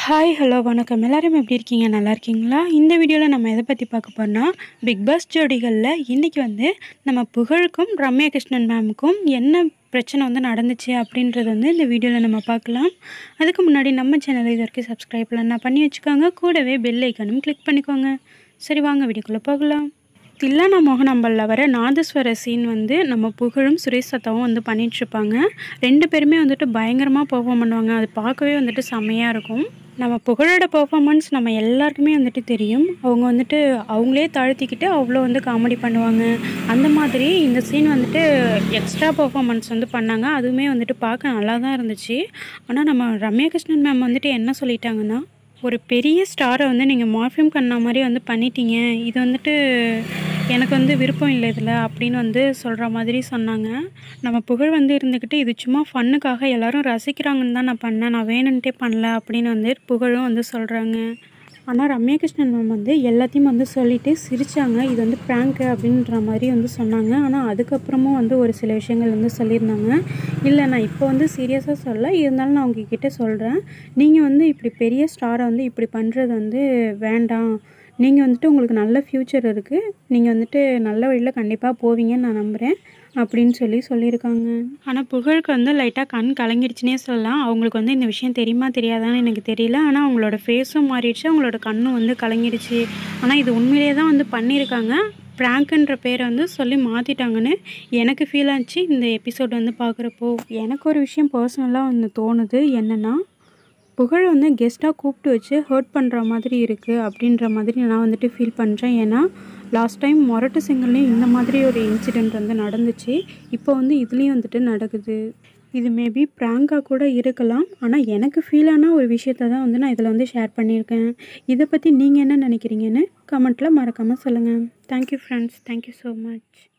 hi hello வணக்கம் எல்லாரும் எப்படி இருக்கீங்க நல்லா இருக்கீங்களா இந்த வீடியோவில் நம்ம எதை பற்றி பார்க்க போறோம்னா பிக் பாஸ் ஜோடிகளில் இன்றைக்கி வந்து நம்ம புகழுக்கும் ரம்யா கிருஷ்ணன் மேமுக்கும் என்ன பிரச்சனை வந்து நடந்துச்சு அப்படின்றது வந்து இந்த வீடியோவில் நம்ம பார்க்கலாம் அதுக்கு முன்னாடி நம்ம சேனலை இது வரைக்கும் சப்ஸ்கிரைப் பண்ணலாம் பண்ணி வச்சுக்கோங்க கூடவே பெல் ஐக்கனும் கிளிக் பண்ணிக்கோங்க சரி வாங்க வீடியோக்குள்ளே போகலாம் தில்லானா மோகனாம்பல்ல வர நாதஸ்வர சீன் வந்து நம்ம புகழும் சுரேஷ் சத்தாவும் வந்து பண்ணிகிட்ருப்பாங்க ரெண்டு பேருமே வந்துட்டு பயங்கரமாக பெர்ஃபார்ம் பண்ணுவாங்க அது பார்க்கவே வந்துட்டு செம்மையாக இருக்கும் நம்ம புகழோட பெர்ஃபார்மன்ஸ் நம்ம எல்லாருக்குமே வந்துட்டு தெரியும் அவங்க வந்துட்டு அவங்களே தாழ்த்திக்கிட்டு அவ்வளோ வந்து காமெடி பண்ணுவாங்க அந்த மாதிரி இந்த சீன் வந்துட்டு எக்ஸ்ட்ரா பெர்ஃபார்மன்ஸ் வந்து பண்ணாங்க அதுவுமே வந்துட்டு பார்க்க நல்லா தான் இருந்துச்சு ஆனால் நம்ம ரம்யா கிருஷ்ணன் மேம் வந்துட்டு என்ன சொல்லிட்டாங்கன்னா ஒரு பெரிய ஸ்டாரை வந்து நீங்கள் மார்ஃபியம் கண்ணா மாதிரி வந்து பண்ணிட்டீங்க இது வந்துட்டு எனக்கு வந்து விருப்பம் இல்லை இதில் அப்படின்னு வந்து சொல்கிற மாதிரி சொன்னாங்க நம்ம புகழ் வந்து இருந்துக்கிட்டு இது சும்மா ஃபன்னுக்காக எல்லாரும் ரசிக்கிறாங்கன்னு தான் நான் பண்ணேன் நான் வேணுன்ட்டே பண்ணல அப்படின்னு வந்து புகழும் வந்து சொல்கிறாங்க ஆனால் ரம்யா கிருஷ்ணன் மேம் வந்து எல்லாத்தையும் வந்து சொல்லிட்டு சிரித்தாங்க இது வந்து ப்ராங்க்கு அப்படின்ற மாதிரி வந்து சொன்னாங்க ஆனால் அதுக்கப்புறமும் வந்து ஒரு சில விஷயங்கள் வந்து சொல்லியிருந்தாங்க இல்லை நான் இப்போ வந்து சீரியஸாக சொல்ல இருந்தாலும் நான் உங்ககிட்ட சொல்கிறேன் நீங்கள் வந்து இப்படி பெரிய ஸ்டாரை வந்து இப்படி பண்ணுறது வந்து வேண்டாம் நீங்கள் வந்துட்டு உங்களுக்கு நல்ல ஃப்யூச்சர் இருக்குது நீங்கள் வந்துட்டு நல்ல வழியில் கண்டிப்பாக போவீங்கன்னு நான் நம்புகிறேன் அப்படின்னு சொல்லி சொல்லியிருக்காங்க ஆனால் புகழுக்கு வந்து லைட்டாக கண் கலங்கிடுச்சுனே சொல்லலாம் அவங்களுக்கு வந்து இந்த விஷயம் தெரியுமா தெரியாதான்னு எனக்கு தெரியல ஆனால் அவங்களோட ஃபேஸும் மாறிடுச்சு அவங்களோட கண்ணும் வந்து கலங்கிடுச்சு ஆனால் இது உண்மையிலே தான் வந்து பண்ணியிருக்காங்க ப்ராங்க்குன்ற பேரை வந்து சொல்லி மாற்றிட்டாங்கன்னு எனக்கு ஃபீல் ஆச்சு இந்த எபிசோட் வந்து பார்க்குறப்போ எனக்கு ஒரு விஷயம் பர்சனலாக வந்து தோணுது என்னென்னா புகழ் வந்து கெஸ்ட்டாக கூப்பிட்டு வச்சு ஹர்ட் பண்ணுற மாதிரி இருக்குது அப்படின்ற மாதிரி நான் வந்துட்டு ஃபீல் பண்ணுறேன் ஏன்னா லாஸ்ட் டைம் மொரட்டு சிங்கர்லேயும் இந்த மாதிரி ஒரு இன்சிடெண்ட் வந்து நடந்துச்சு இப்போ வந்து இதுலேயும் வந்துட்டு நடக்குது இது மேபி ப்ராங்காக கூட இருக்கலாம் ஆனால் எனக்கு ஃபீலான ஒரு விஷயத்த தான் வந்து நான் இதில் வந்து ஷேர் பண்ணியிருக்கேன் இதை பற்றி நீங்கள் என்ன நினைக்கிறீங்கன்னு கமெண்ட்டில் மறக்காமல் சொல்லுங்கள் thank you friends thank you so much